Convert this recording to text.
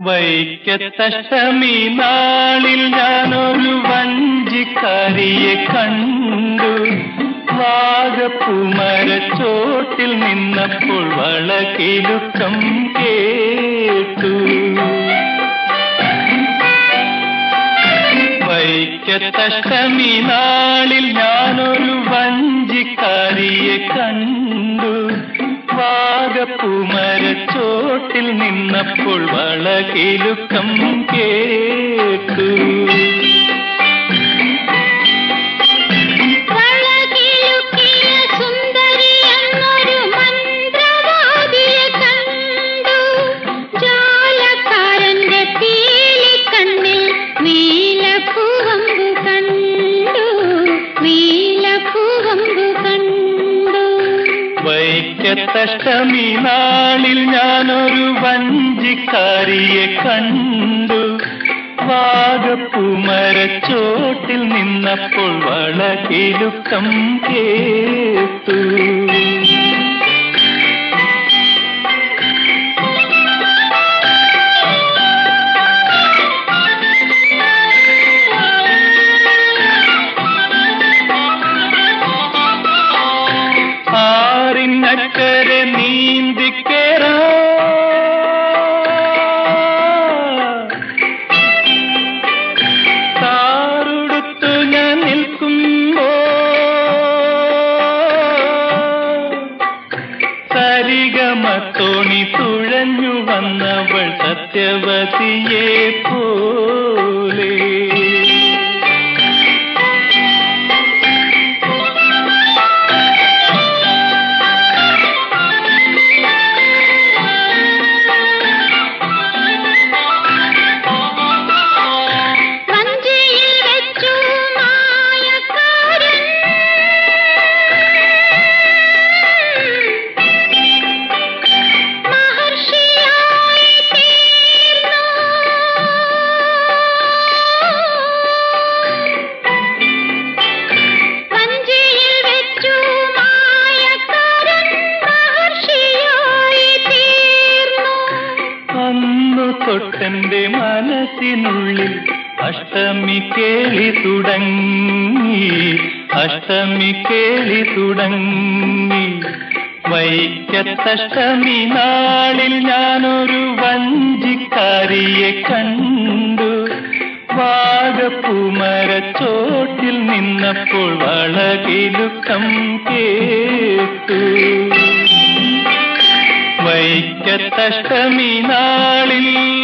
വൈക്കത്തഷ്ടമി നാളിൽ ഞാനൊരു വഞ്ചിക്കാരിയെ കണ്ടു വാഗപ്പുമരച്ചോട്ടിൽ നിന്നപ്പോൾ വളകിലുക്കം കേട്ടു വൈക്കത്തഷ്ടമി നാളിൽ ഞാനൊരു വഞ്ചിക്കാരിയെ കണ്ടു വാഗപ്പുമരച്ചോട്ടിൽ നിന്നപ്പോൾ വളകിലുക്കം കേട്ടു വളകിലുക്കിയ സുന്ദരി എന്നൊരു മന്ത്രവാദിയെ കണ്ടു ജാലക്കാരന്റെ പീലിക്കണ്ണിൽ നീലപ്പൂവമ്പു കണ്ടു നീലപ്പൂവമ്പു കണ്ടു വൈക്കത്തഷ്ടമി നാളിൽ ഞാനൊരു വഞ്ചിക്കാരിയെ കണ്ടു വാഗപ്പുമരച്ചോട്ടിൽ നിന്നപ്പോൾ വളകിലുക്കം കേട്ടു ആറിനക്കരെ നീന്തിക്കേറ താറുടുത്തു ഞാൻ നിൽക്കുമ്പോ സരിഗമ തോണി തുഴഞ്ഞു വന്നവൾ സത്യവതിയെ പോലെ വഞ്ചിയിൽ വെച്ചു മായക്കാരൻ മഹർഷിയായി തീർന്നു വഞ്ചിയിൽ വെച്ചു മായക്കാരൻ മഹർഷിയായി തീർന്നു അന്നു തൊട്ടെന്റെ മനസ്സിനുള്ളിൽ അഷ്ടമി കേളി തുടങ്ങി അഷ്ടമി കേളി തുടങ്ങി വൈക്കത്തഷ്ടമി നാളിൽ ഞാനൊരു വഞ്ചിക്കാരിയെ കണ്ടു വാഗപ്പുമരച്ചോട്ടിൽ നിന്നപ്പോൾ വളകിലുക്കം കേട്ടു വൈക്കത്തഷ്ടമി നാളിൽ